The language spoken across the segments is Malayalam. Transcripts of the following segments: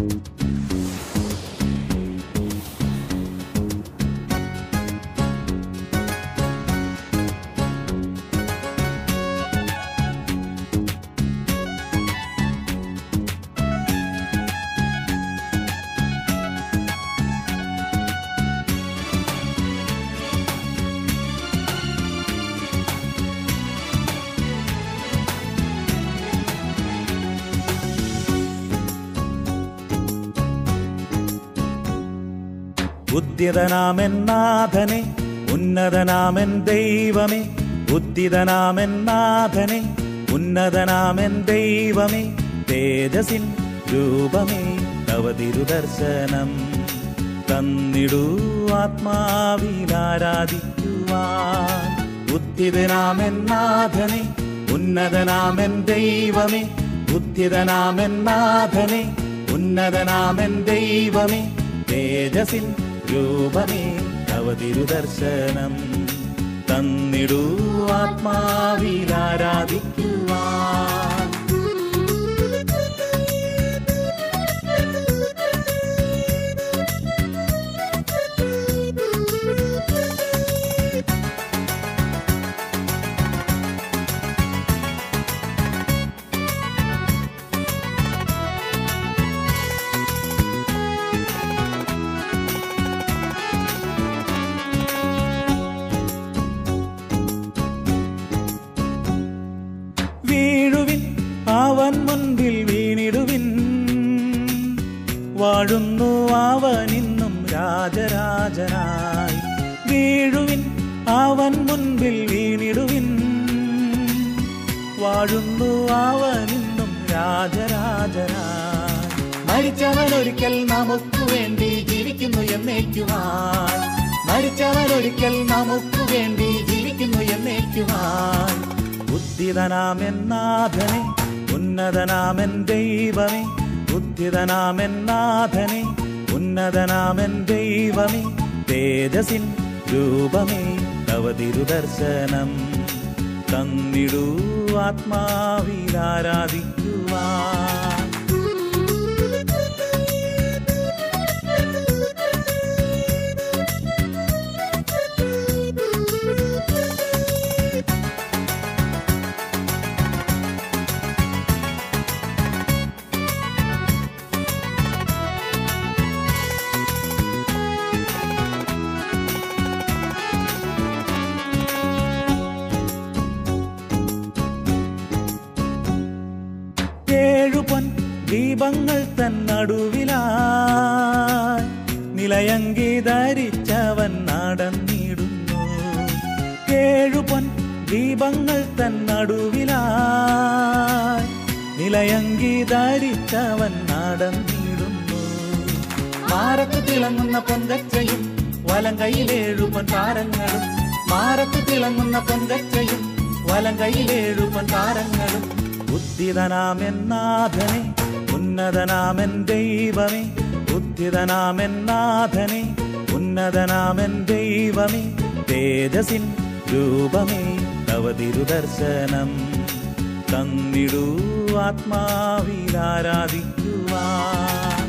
ഉദ്യതനാമെന്നാഥനെ ഉന്നതനാമൻ ദൈവമേ ഉദ്യതനാമൻ നാഥനെ ഉന്നതനാമൻ ദൈവമേ തേജസിൻ രൂപമേ തവ തിരുദർശനം തന്നിടൂ ആത്മാവിലാരാധിക്കുവാൻ ഉദ്യതനാമൻ നാഥനെ ഉന്നതനാമൻ ദൈവമേ ഉദ്യതനാമൻ നാഥനെ ഉന്നതനാമൻ ദൈവമേ തേജസിൻ രൂപമേ തവ തിരുദർശനം തന്നിടൂ ആത്മാവിലാരാധിക്കുവാൻ വീഴുവിൻ അവൻ മുൻപിൽ വീണിടുവിൻ വാഴുന്നു അവനിന്നും രാജരാജനായി വീഴുവിൻ അവൻ മുൻപിൽ വീണിടുവിൻ വാഴുന്നു അവനിന്നും രാജരാജനായി മരിച്ചവൻ ഒരിക്കൽ നമുക്ക് വേണ്ടി ജീവിക്കുന്നു എന്നേക്കുവാൻ മരിച്ചവൻ ഒരിക്കൽ നമുക്ക് വേണ്ടി ജീവിക്കുന്നു എന്നേക്കുവാൻ ഉദ്ധിതനാമെന്നാഥനെ ഉന്നതനാമൻ ദൈവമേ ഉദ്ധിതനാമെന്നാഥനെ ഉന്നതനാമൻ ദൈവമേ തേജസിൻ രൂപമേ തവ തിരുദർശനം തന്നിടൂ ആത്മാവിലാരാധിക്കുവാൻ ഏഴുപൊൻ ദീപങ്ങൾ തന്നടുവിലായി നിലയങ്കി ധരിച്ചവൻ നടന്നിടുന്നു ഏഴുപൊൻ ദീപങ്ങൾ തന്നടുവിലായി നിലയങ്കി ധരിച്ചവൻ നടന്നിടുന്നു മാറത്ത് തിളങ്ങുന്ന പൊന്തച്ചയും വലം കൈയിലേഴുപൻ താരങ്ങളും മാറത്ത് തിളങ്ങുന്ന പൊന്തച്ചയും വലം കൈയിലേഴുപൻ താരങ്ങളും ഉദ്ധിതനാമെന്നാഥനെ ഉന്നതനാമൻ ദൈവമേ ഉദ്ധിതനാമെന്നാഥനെ ഉന്നതനാമൻ ദൈവമേ തേജസിൻ രൂപമേ തവ തിരുദർശനം തന്നിടൂ ആത്മാവിലാരാധിക്കുവാൻ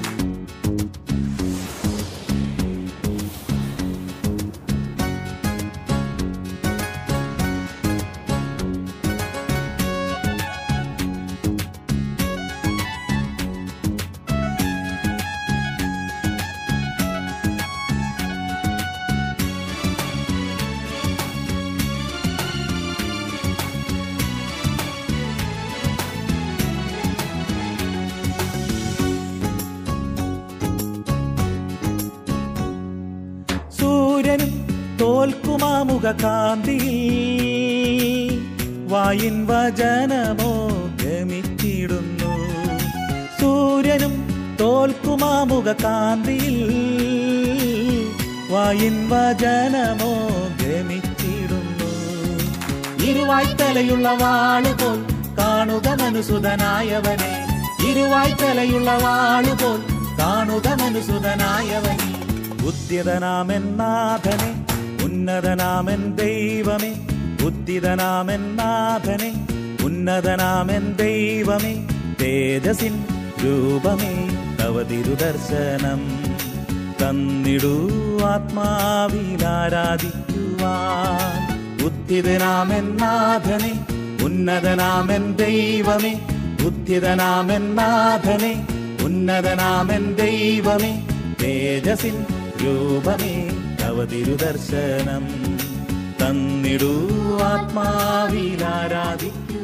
സൂര്യനും തോൽക്കുമാമുഖ കാന്തിയിൽ വായിൻ വചനമോ ഗമിച്ചിടുന്നു സൂര്യനും തോൽക്കുമാമുഖ കാന്തിയിൽ വായിൻ വചനമോ ഗമിച്ചിടുന്നു ഇരുവായ്ത്തലയുള്ള വാളുപോൽ കാണുക മനുസുതനായവനെ ഇരുവായ്ത്തലയുള്ള വാളുപോൽ കാണുക മനുസുതനായവനെ ഉദ്യതനാമെന്നാഥനെ ഉന്നതനാമൻ ദൈവമേ ഉദ്ദിതനാമെന്നാഥനെ ഉന്നതനാമൻ ദൈവമേ തേജസിൻ രൂപമേ തവ തിരു തിരുദർശനം തന്നിടൂ ആത്മാവിലാരാധിക്കുവാൻ ഉദ്ധിതനാമെന്നാഥനെ ഉന്നതനാമൻ ദൈവമേ ഉദ്ധിതനാമെന്നാഥനെ ഉന്നതനാമൻ ദൈവമേ തേജസിൻ രൂപമേ തവ തിരുദർശനം തന്നിടൂ ആത്മാവിലാരാധിക്കൂ